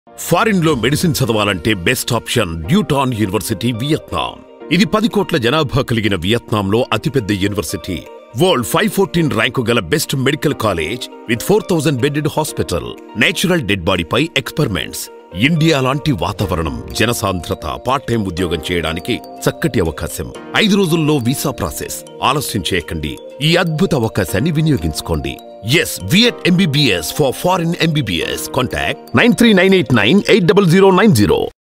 foreign లో medicine చదవాలంటే best option Newton university Vietnam ఇది పది కోట్ల జనాభా కలిగిన వియత్నాంలో అతిపెద్ద university world five fourteen rank గల best medical college with four thousand bedded hospital natural dead బాడీపై ఎక్స్పెరిమెంట్స్ ఇండియా లాంటి వాతావరణం జనసాంద్రత పార్ట్ టైం ఉద్యోగం చేయడానికి చక్కటి అవకాశం ఐదు రోజుల్లో వీసా ప్రాసెస్ ఆలస్యం చేయకండి ఈ అద్భుత అవకాశాన్ని వినియోగించుకోండి S Viet MBBS for foreign MBBS contact nine three nine eight nine eight double zero nine zero